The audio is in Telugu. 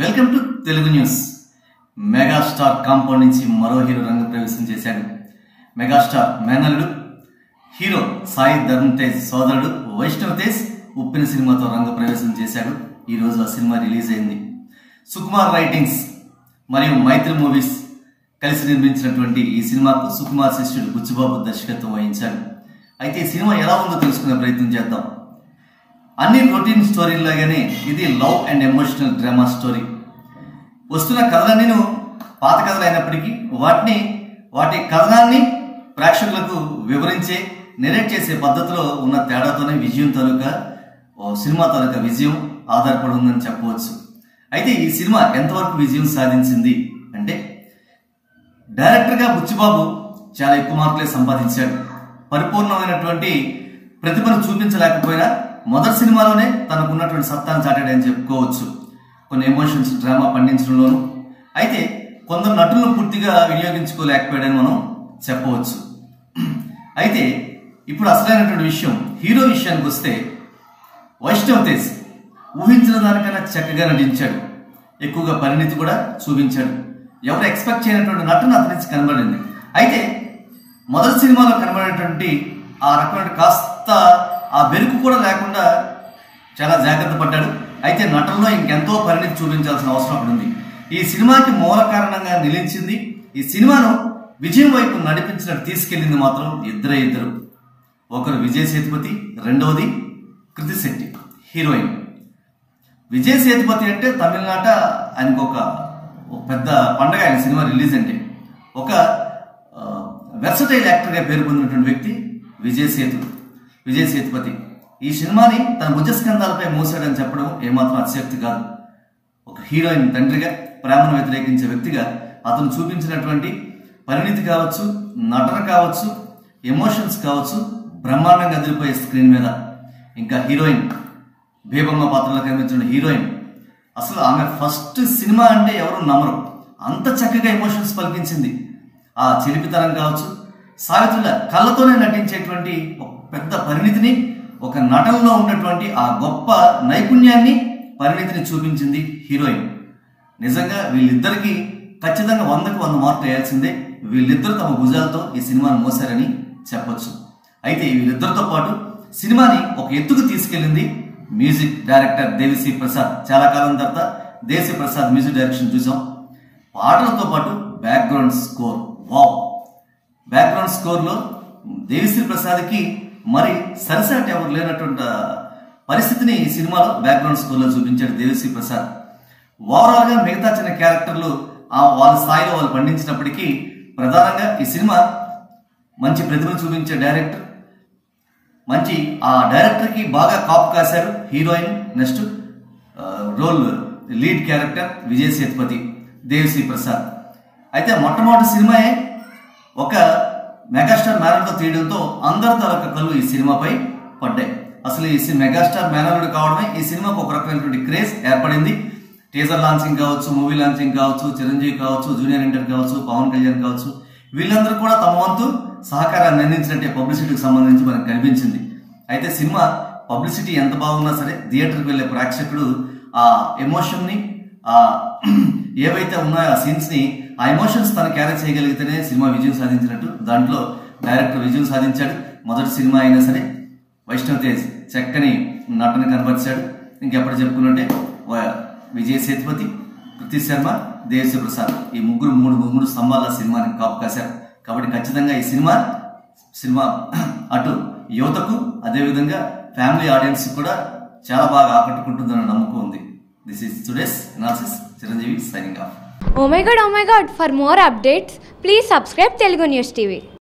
Welcome to Telugu news megastar compound నుంచి మరో హీరో రంగ ప్రవేశం చేశాడు మెగాస్టార్ మేనల్లుడు హీరో సాయి ధర్మ్ తేజ్ సోదరుడు వైష్ణవ్ తేజ్ ఉప్పిన సినిమాతో రంగ ప్రవేశం చేశాడు ఈ రోజు ఆ సినిమా రిలీజ్ అయింది సుకుమార్ రైటింగ్స్ మరియు మైత్రి మూవీస్ కలిసి నిర్మించినటువంటి ఈ సినిమాకు సుకుమార్ శిష్యుడు బుచ్చిబాబు దర్శకత్వం వహించాడు అయితే ఈ సినిమా ఎలా ఉందో తెలుసుకునే ప్రయత్నం చేద్దాం అన్ని రొటీన్ స్టోరీలాగానే ఇది love and emotional drama story వస్తున్న కథలన్నీ పాత కథలు అయినప్పటికీ వాటిని వాటి కథనాన్ని ప్రేక్షకులకు వివరించే నెరేట్ చేసే పద్ధతిలో ఉన్న తేడాతోనే విజయం తాలూకా ఓ సినిమా తాలూకా విజయం ఆధారపడి ఉందని చెప్పవచ్చు అయితే ఈ సినిమా ఎంతవరకు విజయం సాధించింది అంటే డైరెక్టర్గా బుచ్చిబాబు చాలా ఎక్కువ మార్కులే సంపాదించాడు పరిపూర్ణమైనటువంటి ప్రతిభను చూపించలేకపోయినా మొదటి సినిమాలోనే తనకున్నటువంటి సత్తాను చాటాడని చెప్పుకోవచ్చు కొన్ని ఎమోషన్స్ డ్రామా పండించడంలోనూ అయితే కొందరు నటులను పూర్తిగా వినియోగించుకోలేకపోయాడని మనం చెప్పవచ్చు అయితే ఇప్పుడు అసలైనటువంటి విషయం హీరో విషయానికి వస్తే వైష్ణవ్ తేజ్ ఊహించిన దానికన్నా చక్కగా నటించాడు ఎక్కువగా పరిణితి కూడా చూపించాడు ఎవరు ఎక్స్పెక్ట్ చేయనటువంటి నటన అతని నుంచి కనబడింది అయితే మొదటి సినిమాలో కనబడేటువంటి ఆ రకమైన కాస్త ఆ బెరుకు కూడా లేకుండా చాలా జాగ్రత్త పడ్డాడు అయితే నటనలో ఇంకెంతో పరిణితి చూపించాల్సిన అవసరం అక్కడ ఉంది ఈ సినిమాకి మూల కారణంగా నిలిచింది ఈ సినిమాను విజయం వైపు నడిపించినట్టు తీసుకెళ్ళింది మాత్రం ఇద్దరే ఇద్దరు ఒకరు విజయ్ సేతుపతి రెండవది కృతి శెట్టి హీరోయిన్ విజయ్ సేతుపతి అంటే తమిళనాట ఆయనకు ఒక ఒక పెద్ద పండగ ఆయన సినిమా రిలీజ్ అంటే ఒక వెర్సటైల్ యాక్టర్గా పేరు పొందినటువంటి వ్యక్తి విజయ్ సేతు విజయ్ సేతుపతి ఈ సినిమాని తన భుజస్కంధాలపై మూసాడని చెప్పడం ఏమాత్రం అతిశక్తి కాదు ఒక హీరోయిన్ తండ్రిగా ప్రేమను వ్యతిరేకించే వ్యక్తిగా అతను చూపించినటువంటి పరిణితి కావచ్చు నటన కావచ్చు ఎమోషన్స్ కావచ్చు బ్రహ్మాండంగా అదిరిపోయే స్క్రీన్ మీద ఇంకా హీరోయిన్ భీమమ్మ పాత్రలో కనిపించిన హీరోయిన్ అసలు ఆమె ఫస్ట్ సినిమా అంటే ఎవరు నమ్మరు అంత చక్కగా ఎమోషన్స్ పలికించింది ఆ చిలిపితనం కావచ్చు సావిత్రుల కళ్ళతోనే నటించేటువంటి ఒక పెద్ద పరిణితిని ఒక నటనలో ఉన్నటువంటి ఆ గొప్ప నైపుణ్యాన్ని పరిణితిని చూపించింది హీరోయిన్ నిజంగా వీళ్ళిద్దరికి ఖచ్చితంగా వందకు వంద మార్కులు వేయాల్సిందే వీళ్ళిద్దరు తమ భుజాలతో ఈ సినిమాను మోసారని చెప్పొచ్చు అయితే వీళ్ళిద్దరితో పాటు సినిమాని ఒక ఎత్తుకు తీసుకెళ్ళింది మ్యూజిక్ డైరెక్టర్ దేవిశ్రీ ప్రసాద్ చాలా కాలం తర్వాత దేశీ ప్రసాద్ మ్యూజిక్ డైరెక్షన్ చూసాం పాటలతో పాటు బ్యాక్గ్రౌండ్ స్కోర్ వావ్ బ్యాక్గ్రౌండ్ స్కోర్లో దేవిశ్రీ ప్రసాద్కి మరి సరిసాటి ఎవరు లేనటువంటి పరిస్థితిని ఈ సినిమాలో బ్యాక్గ్రౌండ్ స్కోర్లో చూపించాడు దేవిశ్రీ ప్రసాద్ ఓవరాల్గా మిగతా చిన్న క్యారెక్టర్లు ఆ వాళ్ళ స్థాయిలో వాళ్ళు పండించినప్పటికీ ప్రధానంగా ఈ సినిమా మంచి ప్రతిభను చూపించే డైరెక్టర్ మంచి ఆ డైరెక్టర్కి బాగా కాపు కాశారు heroine next role lead character Vijay Sethupathi Devi Sri Prasad అయితే మొట్టమొదటి సినిమాయే ఒక మెగాస్టార్ మేనర్తో తీయడంతో అందరి తలక కళ్ళు ఈ సినిమాపై పడ్డాయి అసలు ఈ సి- మెగాస్టార్ మేనరుడు కావడమే ఈ సినిమాకు ఒక రకమైనటువంటి క్రేజ్ ఏర్పడింది టీజర్ లాంచింగ్ కావచ్చు మూవీ లాంచింగ్ కావచ్చు చిరంజీవి కావచ్చు జూనియర్ ఎన్టీఆర్ కావచ్చు పవన్ కళ్యాణ్ కావచ్చు వీళ్ళందరూ కూడా తమ వంతు సహకారాన్ని అందించినట్టే పబ్లిసిటీకి సంబంధించి మనకు కనిపించింది అయితే సినిమా పబ్లిసిటీ ఎంత బాగున్నా సరే థియేటర్కి వెళ్ళే ప్రేక్షకుడు ఆ ఎమోషన్ని ఆ ఏవైతే ఉన్నాయో ఆ సీన్స్ ని ఆ ఎమోషన్స్ తను క్యారీ చేయగలిగితేనే సినిమా విజయం సాధించినట్టు దాంట్లో డైరెక్టర్ విజయం సాధించాడు మొదటి సినిమా అయినా సరే వైష్ణవ్ తేజ్ చక్కని నటన కనబరిచాడు ఇంకెప్పుడు చెప్పుకున్నట్టే వ- విజయ్ సేతుపతి కృతి శర్మ దేవశ్రీ ప్రసాద్ ఈ ముగ్గురు మూడు మూడు స్తంభాల సినిమాని కాపు కాశారు కాబట్టి ఖచ్చితంగా ఈ సినిమా సినిమా అటు యువతకు అదేవిధంగా ఫ్యామిలీ ఆడియన్స్ కూడా చాలా బాగా ఆకట్టుకుంటుందన్న నమ్మకం ఉంది this is today's analysis Chiranjeevi signing off Oh my god, oh my god, for more updates, please subscribe Telugu News TV.